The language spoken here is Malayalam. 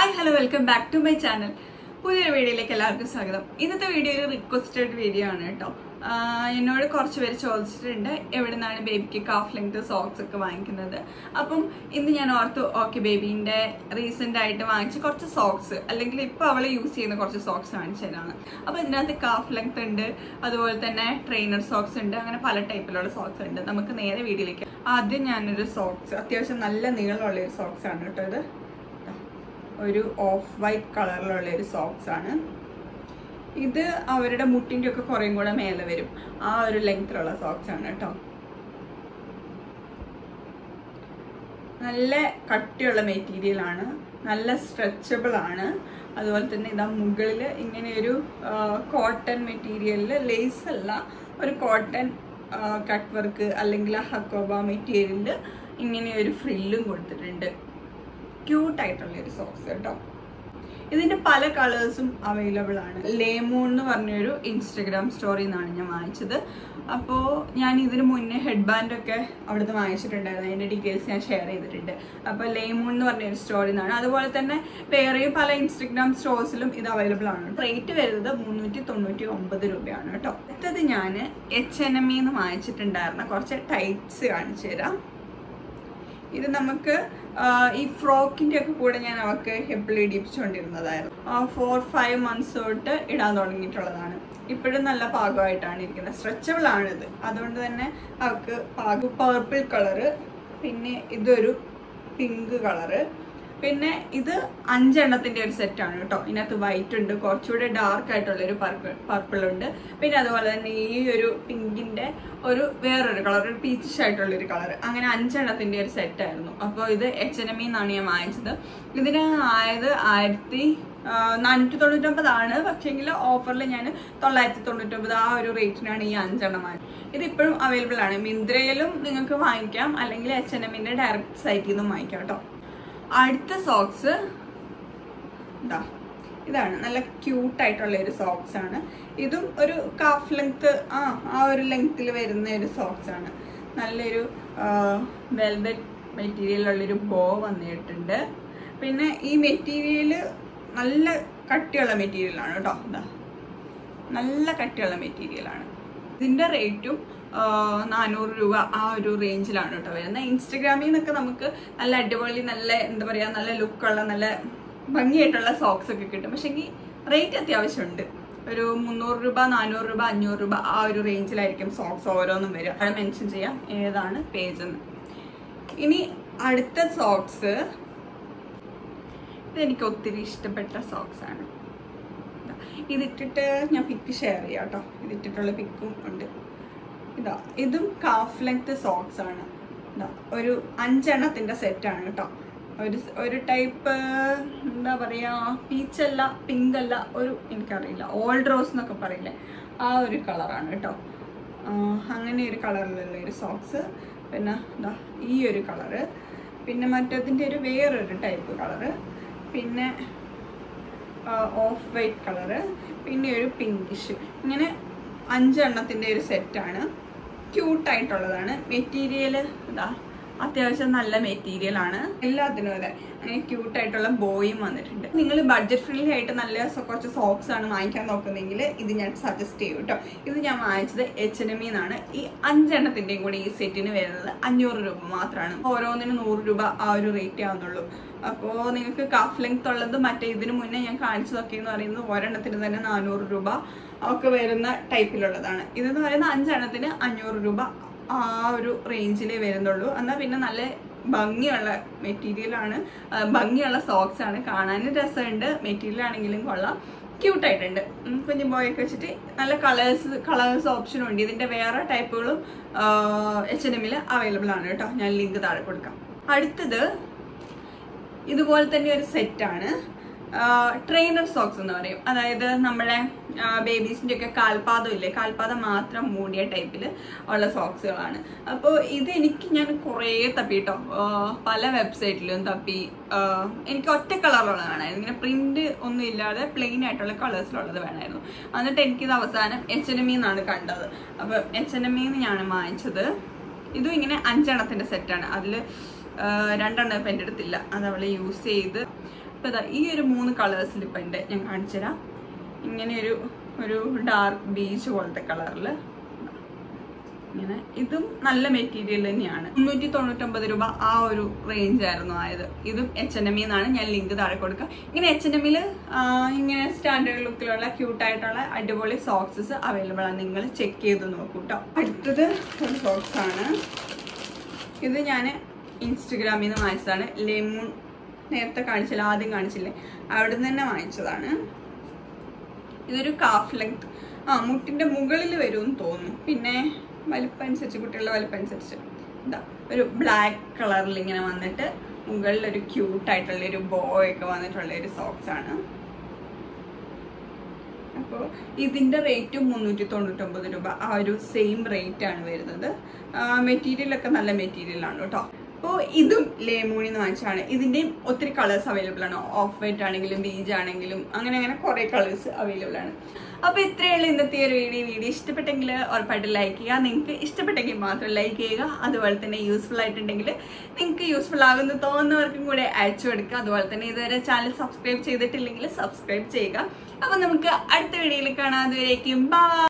hi hello welcome back to my channel പുതിയൊരു വീഡിയോയിലേക്ക് എല്ലാവർക്കും സ്വാഗതം ഇന്നത്തെ വീഡിയോ ഒരു റിക്വസ്റ്റഡ് വീഡിയോ ആണ് കേട്ടോ ആഹ് എന്നോട് കുറച്ച് പേര് ചോദിച്ചിട്ടുണ്ട് എവിടെ നിന്നാണ് ബേബിക്ക് കാഫ് ലെങ്ത് സോക്സ് ഒക്കെ വാങ്ങിക്കുന്നത് അപ്പം ഇന്ന് ഞാൻ ഓർത്തു ഓക്കെ ബേബീൻ്റെ റീസെൻ്റ് ആയിട്ട് വാങ്ങിച്ച കുറച്ച് സോക്സ് അല്ലെങ്കിൽ ഇപ്പോൾ അവൾ യൂസ് ചെയ്യുന്ന കുറച്ച് സോക്സ് കാണിച്ചു തരാണ് അപ്പോൾ ഇതിനകത്ത് കാഫ് ലെങ്ത് ഉണ്ട് അതുപോലെ തന്നെ ട്രെയിനർ സോക്സ് ഉണ്ട് അങ്ങനെ പല ടൈപ്പിലുള്ള സോക്സ് ഉണ്ട് നമുക്ക് നേരെ വീഡിയോയിലേക്ക് ആദ്യം ഞാനൊരു സോക്സ് അത്യാവശ്യം നല്ല നീളമുള്ള ഒരു സോക്സ് ആണ് കേട്ടോ ഇത് ഒരു ഓഫ് വൈറ്റ് കളറിലുള്ള ഒരു സോക്സ് ആണ് ഇത് അവരുടെ മുട്ടിൻ്റെ ഒക്കെ കുറേയും കൂടെ മേലെ വരും ആ ഒരു ലെങ്ത്തിലുള്ള സോക്സ് ആണ് കേട്ടോ നല്ല കട്ടിയുള്ള മെറ്റീരിയൽ ആണ് നല്ല സ്ട്രെച്ചബിൾ ആണ് അതുപോലെ തന്നെ ഇതാ മുകളിൽ ഇങ്ങനെ ഒരു കോട്ടൺ മെറ്റീരിയലിൽ ലേസ് അല്ല ഒരു കോട്ടൺ കട്ട് വർക്ക് അല്ലെങ്കിൽ ഹക്കോബ മെറ്റീരിയലിൽ ഇങ്ങനെ ഒരു ഫ്രില്ലും കൊടുത്തിട്ടുണ്ട് ക്യൂട്ട് ആയിട്ടുള്ള ഒരു സോക്സ് കേട്ടോ ഇതിന്റെ പല കളേഴ്സും അവൈലബിൾ ആണ് ലേമൂൺ എന്ന് പറഞ്ഞൊരു ഇൻസ്റ്റഗ്രാം സ്റ്റോറിയിൽ നിന്നാണ് ഞാൻ വാങ്ങിച്ചത് അപ്പോൾ ഞാൻ ഇതിന് മുന്നേ ഹെഡ് ബാൻഡ് ഒക്കെ അവിടുന്ന് വാങ്ങിച്ചിട്ടുണ്ടായിരുന്നു അതിൻ്റെ ഡീറ്റെയിൽസ് ഞാൻ ഷെയർ ചെയ്തിട്ടുണ്ട് അപ്പോൾ ലേമൂൺ എന്ന് പറഞ്ഞൊരു സ്റ്റോറിൽ നിന്നാണ് അതുപോലെ തന്നെ വേറെയും പല ഇൻസ്റ്റഗ്രാം സ്റ്റോഴ്സിലും ഇത് അവൈലബിൾ ആണ് റേറ്റ് വരുന്നത് മുന്നൂറ്റി തൊണ്ണൂറ്റി ഒമ്പത് രൂപയാണ് കേട്ടോ അടുത്തത് ഞാൻ എച്ച് എൻ എം എന്ന് വാങ്ങിച്ചിട്ടുണ്ടായിരുന്ന കുറച്ച് ടൈപ്സ് കാണിച്ചു തരാം ഇത് നമുക്ക് ഈ ഫ്രോക്കിന്റെ ഒക്കെ കൂടെ ഞാൻ അവർക്ക് ഹെപ്പിൾ ഇടിപ്പിച്ചുകൊണ്ടിരുന്നതായിരുന്നു ഫോർ ഫൈവ് മന്ത്സ് തൊട്ട് ഇടാൻ തുടങ്ങിയിട്ടുള്ളതാണ് ഇപ്പോഴും നല്ല പാകമായിട്ടാണ് ഇരിക്കുന്നത് സ്ട്രെച്ചബിൾ ആണിത് അതുകൊണ്ട് തന്നെ അവർക്ക് പാകം പർപ്പിൾ കളറ് പിന്നെ ഇതൊരു പിങ്ക് കളറ് പിന്നെ ഇത് അഞ്ചെണ്ണത്തിന്റെ ഒരു സെറ്റാണ് കേട്ടോ ഇതിനകത്ത് വൈറ്റ് ഉണ്ട് കുറച്ചുകൂടെ ഡാർക്ക് ആയിട്ടുള്ള ഒരു പർപ്പിൾ പർപ്പിൾ ഉണ്ട് പിന്നെ അതുപോലെ തന്നെ ഈ ഒരു പിങ്കിന്റെ ഒരു വേറൊരു കളർ ഒരു പീച്ചിഷ് ആയിട്ടുള്ള ഒരു കളർ അങ്ങനെ അഞ്ചെണ്ണത്തിന്റെ ഒരു സെറ്റ് ആയിരുന്നു അപ്പോൾ ഇത് എച്ച് എൻ എം എന്നാണ് ഞാൻ വാങ്ങിച്ചത് ഇതിന് ആയത് ആയിരത്തി നാനൂറ്റി തൊണ്ണൂറ്റൊമ്പതാണ് പക്ഷേങ്കിൽ ഓഫറിൽ ഞാൻ തൊള്ളായിരത്തി തൊണ്ണൂറ്റൊമ്പത് ആ ഒരു റേറ്റിനാണ് ഈ അഞ്ചെണ്ണം വാങ്ങിയത് ഇത് ഇപ്പോഴും അവൈലബിൾ ആണ് മിന്ത്രയിലും നിങ്ങൾക്ക് വാങ്ങിക്കാം അല്ലെങ്കിൽ എച്ച് എൻ എമ്മിന്റെ ഡയറക്റ്റ് സൈറ്റിൽ നിന്നും വാങ്ങിക്കാം കേട്ടോ അടുത്ത സോക്സ് ഇതാ ഇതാണ് നല്ല ക്യൂട്ട് ആയിട്ടുള്ള ഒരു സോക്സ് ആണ് ഇതും ഒരു കാഫ് ലെങ്ത് ആ ആ ഒരു ലെങ്ത്തിൽ വരുന്ന ഒരു സോക്സ് ആണ് നല്ലൊരു വെൽവെറ്റ് മെറ്റീരിയലുള്ളൊരു ബോ വന്നിട്ടുണ്ട് പിന്നെ ഈ മെറ്റീരിയൽ നല്ല കട്ടിയുള്ള മെറ്റീരിയലാണ് കേട്ടോ ഇതാ നല്ല കട്ടിയുള്ള മെറ്റീരിയലാണ് ഇതിൻ്റെ റേറ്റും നാനൂറ് രൂപ ആ ഒരു റേഞ്ചിലാണ് കേട്ടോ വരുന്നത് ഇൻസ്റ്റഗ്രാമിൽ നിന്നൊക്കെ നമുക്ക് നല്ല അടിപൊളി നല്ല എന്താ പറയുക നല്ല ലുക്കുള്ള നല്ല ഭംഗിയായിട്ടുള്ള സോക്സ് ഒക്കെ കിട്ടും പക്ഷേ എങ്കിൽ റേറ്റ് അത്യാവശ്യമുണ്ട് ഒരു മുന്നൂറ് രൂപ നാനൂറ് രൂപ അഞ്ഞൂറ് രൂപ ആ ഒരു റേഞ്ചിലായിരിക്കും സോക്സ് ഓരോന്നും വരിക അത് മെൻഷൻ ചെയ്യാം ഏതാണ് പേജ് എന്ന് ഇനി അടുത്ത സോക്സ് ഇതെനിക്ക് ഒത്തിരി ഇഷ്ടപ്പെട്ട സോക്സ് ആണ് ഇതിട്ടിട്ട് ഞാൻ പിക്ക് ഷെയർ ചെയ്യാം കേട്ടോ ഇതിട്ടിട്ടുള്ള പിക്കും ഉണ്ട് ഇതാ ഇതും കാഫ് ലെങ്ത് സോക്സ് ആണ് ഇതാ ഒരു അഞ്ചെണ്ണത്തിന്റെ സെറ്റാണ് കേട്ടോ ഒരു ഒരു ടൈപ്പ് എന്താ പറയാ പീച്ച് അല്ല പിങ്ക് അല്ല ഒരു എനിക്കറിയില്ല ഓൾഡ് റോസ് എന്നൊക്കെ പറയില്ലേ ആ ഒരു കളറാണ് കേട്ടോ അങ്ങനെ ഒരു കളറിലുള്ള ഒരു സോക്സ് പിന്നെ ഇതാ ഈ ഒരു കളറ് പിന്നെ മറ്റതിൻ്റെ ഒരു വേറൊരു ടൈപ്പ് കളറ് പിന്നെ ഓഫ് വൈറ്റ് കളറ് പിന്നെ ഒരു പിങ്കിഷ് ഇങ്ങനെ അഞ്ചെണ്ണത്തിൻ്റെ ഒരു സെറ്റാണ് ക്യൂട്ടായിട്ടുള്ളതാണ് മെറ്റീരിയൽ ഇതാ അത്യാവശ്യം നല്ല മെറ്റീരിയൽ ആണ് എല്ലാത്തിനും അതെ അങ്ങനെ ക്യൂട്ടായിട്ടുള്ള ബോയും വന്നിട്ടുണ്ട് നിങ്ങൾ ബഡ്ജറ്റ് ഫ്രീലി ആയിട്ട് നല്ല കുറച്ച് സോക്സ് ആണ് വാങ്ങിക്കാൻ നോക്കുന്നതെങ്കിൽ ഇത് ഞാൻ സജസ്റ്റ് ചെയ്യും കേട്ടോ ഇത് ഞാൻ വാങ്ങിച്ചത് എച്ച് എൻ എം എന്നാണ് ഈ അഞ്ചെണ്ണത്തിൻ്റെയും കൂടി ഈ സെറ്റിന് വരുന്നത് അഞ്ഞൂറ് രൂപ മാത്രമാണ് ഓരോന്നിനും നൂറ് രൂപ ആ ഒരു റേറ്റ് ആവുന്നുള്ളൂ അപ്പോൾ നിങ്ങൾക്ക് കാഫ് ലെങ്ത് ഉള്ളത് മറ്റേ ഇതിന് മുന്നേ ഞാൻ കാണിച്ചതൊക്കെ എന്ന് പറയുന്നത് ഒരെണ്ണത്തിന് തന്നെ നാനൂറ് രൂപ ഒക്കെ വരുന്ന ടൈപ്പിലുള്ളതാണ് ഇതെന്ന് പറയുന്നത് അഞ്ചെണ്ണത്തിന് അഞ്ഞൂറ് രൂപ ആ ഒരു റേഞ്ചിലേ വരുന്നുള്ളൂ എന്നാൽ പിന്നെ നല്ല ഭംഗിയുള്ള മെറ്റീരിയലാണ് ഭംഗിയുള്ള സോക്സ് ആണ് കാണാനും രസമുണ്ട് മെറ്റീരിയൽ ആണെങ്കിലും കൊള്ളാം ക്യൂട്ടായിട്ടുണ്ട് കുഞ്ഞു ബോയൊക്കെ വെച്ചിട്ട് നല്ല കളേഴ്സ് കളേഴ്സ് ഓപ്ഷനും ഉണ്ട് ഇതിൻ്റെ വേറെ ടൈപ്പുകളും എച്ച് എൻ എമ്മിൽ അവൈലബിൾ ആണ് കേട്ടോ ഞാൻ ലിങ്ക് താഴെ കൊടുക്കാം അടുത്തത് ഇതുപോലെ തന്നെ ഒരു സെറ്റാണ് ട്രെയിനർ സോക്സ് എന്ന് പറയും അതായത് നമ്മുടെ ബേബീസിൻ്റെ ഒക്കെ കാൽപാദം ഇല്ലേ കാൽപാദം മാത്രം മൂടിയ ടൈപ്പിൽ ഉള്ള സോക്സുകളാണ് അപ്പോൾ ഇത് എനിക്ക് ഞാൻ കുറേ തപ്പി കേട്ടോ പല വെബ്സൈറ്റിലും തപ്പി എനിക്ക് ഒറ്റ കളറുള്ള വേണമായിരുന്നു ഇങ്ങനെ പ്രിന്റ് ഒന്നും ഇല്ലാതെ പ്ലെയിൻ ആയിട്ടുള്ള കളേഴ്സിലുള്ളത് വേണമായിരുന്നു എന്നിട്ട് എനിക്കിത് അവസാനം എച്ച് എൻ എം എന്നാണ് കണ്ടത് അപ്പോൾ എച്ച് എൻ എം ഞാൻ വാങ്ങിച്ചത് ഇതും ഇങ്ങനെ അഞ്ചെണ്ണത്തിൻ്റെ സെറ്റാണ് അതിൽ രണ്ടെണ്ണം ഇപ്പം എൻ്റെ അടുത്തില്ല അത് അവൾ യൂസ് ചെയ്ത് ഇപ്പൊ ദാ ഈ ഒരു മൂന്ന് കളേഴ്സിൽ ഇപ്പൊ ഉണ്ട് ഞാൻ കാണിച്ചു തരാം ഇങ്ങനെ ഒരു ഒരു ഡാർക്ക് ബീച്ച് പോലത്തെ കളറിൽ ഇങ്ങനെ ഇതും നല്ല മെറ്റീരിയൽ തന്നെയാണ് മുന്നൂറ്റി തൊണ്ണൂറ്റൊമ്പത് രൂപ ആ ഒരു റേഞ്ച് ആയിരുന്നു ആയത് ഇതും എച്ച് എൻ എം എന്നാണ് ഞാൻ ലിങ്ക് താഴെ കൊടുക്കുക ഇങ്ങനെ എച്ച് എൻ എമ്മിൽ ഇങ്ങനെ സ്റ്റാൻഡേർഡ് ലുക്കിലുള്ള ക്യൂട്ടായിട്ടുള്ള അടിപൊളി സോക്സസ് അവൈലബിൾ ആണ് നിങ്ങൾ ചെക്ക് ചെയ്ത് നോക്കൂ കേട്ടോ അടുത്തത് ഒരു സോക്സ് ആണ് ഇത് ഞാൻ ഇൻസ്റ്റഗ്രാമിൽ നിന്ന് വാങ്ങിച്ചതാണ് ലെമൺ നേരത്തെ കാണിച്ചില്ല ആദ്യം കാണിച്ചില്ലേ അവിടെ നിന്ന് തന്നെ വാങ്ങിച്ചതാണ് ഇതൊരു കാഫ് ലെങ്ത് ആ മുട്ടിന്റെ മുകളിൽ വരുമെന്ന് തോന്നുന്നു പിന്നെ വലിപ്പം അനുസരിച്ച് കുട്ടികളുടെ വലിപ്പം അനുസരിച്ച് ഇതാ ഒരു ബ്ലാക്ക് കളറിൽ ഇങ്ങനെ വന്നിട്ട് മുകളിൽ ഒരു ക്യൂട്ട് ആയിട്ടുള്ള ഒരു ബോയ് ഒക്കെ വന്നിട്ടുള്ള ഒരു സോക്സ് ആണ് അപ്പോൾ ഇതിന്റെ റേറ്റും മുന്നൂറ്റി തൊണ്ണൂറ്റൊമ്പത് രൂപ ആ ഒരു സെയിം റേറ്റ് ആണ് വരുന്നത് മെറ്റീരിയൽ ഒക്കെ നല്ല മെറ്റീരിയൽ ആണ് കേട്ടോ അപ്പോൾ ഇതും ലേമൂണിൽ നിന്ന് വാങ്ങിച്ചാണ് ഇതിന്റെയും ഒത്തിരി കളേഴ്സ് അവൈലബിൾ ആണ് ഓഫ് വൈറ്റ് ആണെങ്കിലും ബീജ് ആണെങ്കിലും അങ്ങനെ അങ്ങനെ കുറെ കളേഴ്സ് അവൈലബിൾ ആണ് അപ്പോൾ ഇത്രയുള്ള ഇന്നത്തെ ഒരു വീഡിയോ വീഡിയോ ഇഷ്ടപ്പെട്ടെങ്കിൽ ഉറപ്പായിട്ട് ലൈക്ക് ചെയ്യുക നിങ്ങൾക്ക് ഇഷ്ടപ്പെട്ടെങ്കിൽ മാത്രം ലൈക്ക് ചെയ്യുക അതുപോലെ തന്നെ യൂസ്ഫുൾ ആയിട്ടുണ്ടെങ്കിൽ നിങ്ങൾക്ക് യൂസ്ഫുൾ ആകുമെന്ന് തോന്നുന്നവർക്കും കൂടെ അയച്ചു കൊടുക്കുക അതുപോലെ തന്നെ ഇതുവരെ ചാനൽ സബ്സ്ക്രൈബ് ചെയ്തിട്ടില്ലെങ്കിൽ സബ്സ്ക്രൈബ് ചെയ്യുക അപ്പോൾ നമുക്ക് അടുത്ത വീഡിയോയിൽ കാണാം അതുവരേക്കും ബൈ